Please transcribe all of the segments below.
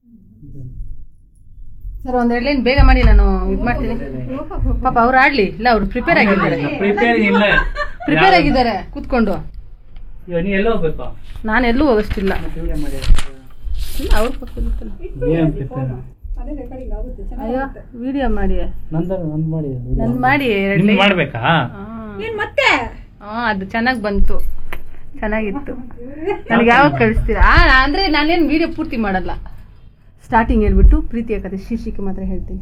Sir ಒಂದ್ ಎರಡು line ಬೇಗ ಮಾಡಿ ನಾನು ಇದು ಮಾಡ್ತೀನಿ ಪಾಪ ಅವ್ರು ಆಡ್ಲಿ ಇಲ್ಲ ಅವ್ರು ಪ್ರಿಪೇರ್ ಆಗಿದ್ದಾರೆ ಪ್ರಿಪೇರ್ ಇಲ್ಲ ಪ್ರಿಪೇರ್ ಆಗಿದ್ದಾರೆ ಕೂತ್ಕೊಂಡು ಇವಾಗ ನೀ ಎಲ್ಲ ಹೋಗ್ಬೇಕು ನಾನು ಎಲ್ಲೂ ಹೋಗೋಷ್ಟಿಲ್ಲ ಮತ್ತೆ ವಿಡಿಯೋ ಮಾಡಿ ಇಲ್ಲ ಅವ್ರ ಪಕ್ಕದಲ್ಲಿತ್ತಲ್ಲ. ಏನ್ ಪ್ರಿಪೇರ್ ಅಯ್ಯೋ ವಿಡಿಯೋ ಮಾಡಿ ನಂದ ನಂದು ಮಾಡಿ ನನ್ ಮಾಡಿ ಎರಡು ನಿಮ್ದು ಲೈನ್ ಮಾಡ್ಬೇಕಾ ಮತ್ತೆ ಹಾ ಅದು ಚೆನ್ನಾಗಿ ಬಂತು ಚೆನ್ನಾಗಿತ್ತು ನನಗೆ ಯಾವಾಗ ಕಳಿಸ್ತೀರಾ ಆ, ಅಂದ್ರೆ ನಾನೇನು ವಿಡಿಯೋ ಪೂರ್ತಿ ಮಾಡಲ್ಲ ಸ್ಟಾರ್ಟಿಂಗ್ ಹೇಳ್ಬಿಟ್ಟು ಪ್ರೀತಿಯ ಕಥೆ ಶೀರ್ಷಿಕೆ ಮಾತ್ರ ಹೇಳ್ತೀನಿ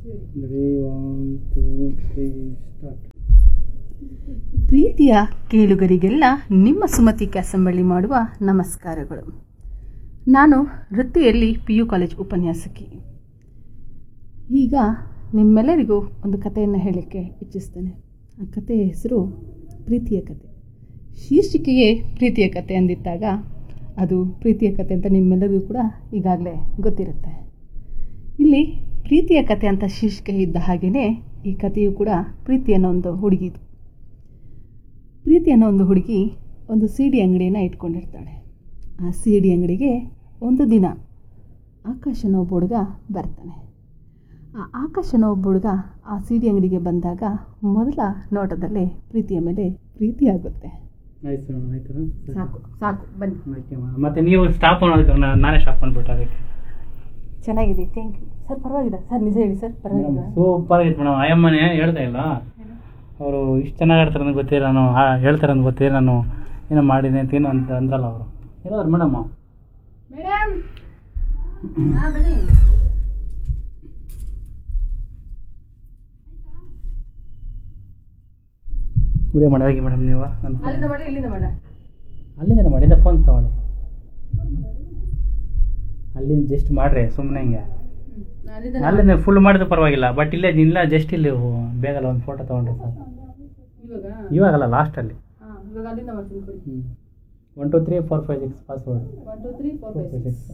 ಪ್ರೀತಿಯ ಕೇಳುಗರಿಗೆಲ್ಲ ನಿಮ್ಮ ಸುಮತಿ ಕ್ಯಾಸಂಬಳ್ಳಿ ಮಾಡುವ ನಮಸ್ಕಾರಗಳು ನಾನು ವೃತ್ತಿಯಲ್ಲಿ ಪಿ ಯು ಕಾಲೇಜ್ ಉಪನ್ಯಾಸಕಿ ಈಗ ನಿಮ್ಮೆಲ್ಲರಿಗೂ ಒಂದು ಕಥೆಯನ್ನು ಹೇಳಲಿಕ್ಕೆ ಇಚ್ಛಿಸ್ತೇನೆ ಆ ಕಥೆಯ ಹೆಸರು ಪ್ರೀತಿಯ ಕತೆ ಶೀರ್ಷಿಕೆಯೇ ಪ್ರೀತಿಯ ಕತೆ ಅಂದಿದ್ದಾಗ ಅದು ಪ್ರೀತಿಯ ಕತೆ ಅಂತ ನಿಮ್ಮೆಲ್ಲರಿಗೂ ಕೂಡ ಈಗಾಗಲೇ ಗೊತ್ತಿರುತ್ತೆ ಇಲ್ಲಿ ಪ್ರೀತಿಯ ಕತೆ ಅಂತ ಶೀರ್ಷಿಕೆ ಇದ್ದ ಹಾಗೆಯೇ ಈ ಕಥೆಯು ಕೂಡ ಪ್ರೀತಿ ಅನ್ನೋ ಒಂದು ಹುಡುಗಿದು ಪ್ರೀತಿ ಅನ್ನೋ ಒಂದು ಹುಡುಗಿ ಒಂದು ಸಿಡಿ ಅಂಗಡಿಯನ್ನು ಇಟ್ಕೊಂಡಿರ್ತಾಳೆ ಆ ಸಿಡಿ ಅಂಗಡಿಗೆ ಒಂದು ದಿನ ಆಕಾಶನ ಒಬ್ಬ ಹುಡುಗ ಬರ್ತಾನೆ ಆ ಆಕಾಶನ ಒಬ್ಬ ಹುಡುಗ ಆ ಸಿಡಿ ಅಂಗಡಿಗೆ ಬಂದಾಗ ಮೊದಲ ನೋಟದಲ್ಲೇ ಪ್ರೀತಿಯ ಮೇಲೆ ಪ್ರೀತಿ ಆಗುತ್ತೆ ಆಯ್ತು ಆಯ್ತು ಸಾಕು ಸಾಕು ಬನ್ನಿ ಓಕೆ ಮಾ. ಮತ್ತೆ ನೀವು ಸ್ಟಾಪ್ ಅನ್ನೋದಕ್ಕೆ ನಾ- ನಾನೇ ಸ್ಟಾಪ್ ಮಾಡ್ಬಿಟ್ಟು ಅದಕ್ಕೆ ಚೆನ್ನಾಗಿದೆ ಥ್ಯಾಂಕ್ ಯು ಸರ್ ಪರವಾಗಿಲ್ಲ ಸರ್ ನಿಜ ಹೇಳಿ ಸರ್ ಪರವಾಗಿಲ್ಲ ಸೂಪರ್ ಆಗಿತ್ತು ಮೇಡಮ್ ಅಯ್ಯಮ್ಮನೇ ಹೇಳ್ತಾ ಇಲ್ಲ ಅವರು ಇಷ್ಟು ಚೆನ್ನಾಗಿ ಆಡ್ತಾರೆ ಅಂತ ಗೊತ್ತಿಲ್ಲ ನಾನು ಆ, ಹೇಳ್ತಾರೆ ಅಂತ ಗೊತ್ತಿಲ್ಲ ನಾನು ಏನೋ ಮಾಡಿದೆ ಅಂತ ಏನೋ ಅಂತ ಅಂದ್ರಲ್ಲ ಅವರು ಹೇಳೋರು ಮೇಡಮ್ ಮೇಡಮ್ ವಿಡಿಯೋ ಮಾಡಿ ಹೋಗಿ ಮೇಡಮ್ ನೀವು ನನ್ನ ಅಲ್ಲಿಂದ ಮಾಡಿ ಇಲ್ಲಿಂದ ಮಾಡ ಅಲ್ಲಿಂದ ಮಾಡಿದ್ದ ಫೋನ್ ತಗೊಳ್ಳಿ ಅಲ್ಲಿಂದ ಜಸ್ಟ್ ಮಾಡ್ರಿ ಸುಮ್ಮನೆ ಹಿಂಗೆ ಅಲ್ಲಿಂದ ಅಲ್ಲಿಂದ ಫುಲ್ ಮಾಡಿದ್ರೆ ಪರವಾಗಿಲ್ಲ ಬಟ್ ಇಲ್ಲೇ ಇಲ್ಲ ಜಸ್ಟ್ ಇಲ್ಲಿ ಬೇಗಲ್ಲ ಒಂದು ಫೋಟೋ ತೊಗೊಂಡ್ರಿ ಸರ್ ಇವಾಗ ಇವಾಗಲ್ಲ ಲಾಸ್ಟಲ್ಲಿ ಹಾ ಇವಾಗ ಅಲ್ಲಿಂದ ಮಾಡ್ತೀನಿ ಕೊಡಿ ಹ್ಞೂ one two three four five six password one two three four five six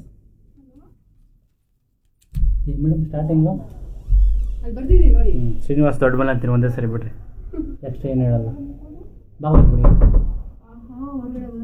madam starting ಅಲ್ಲಿ ಬರ್ತಿದ್ದೀನಿ ನೋಡಿ ಹ್ಞೂ ಶ್ರೀನಿವಾಸ್ ದೊಡ್ಡ ಮನೆ ಅಂತೀನಿ ಒಂದೇ ಸರಿ ಬಿಡ್ರಿ ಎಕ್ಸ್ಟ್ರಾ ಏನು ಹೇಳಲ್ಲ ಬಾ ಹೋಗ್ಬಿಡಿ ಆಹಾ ಹೊರಗಡೆ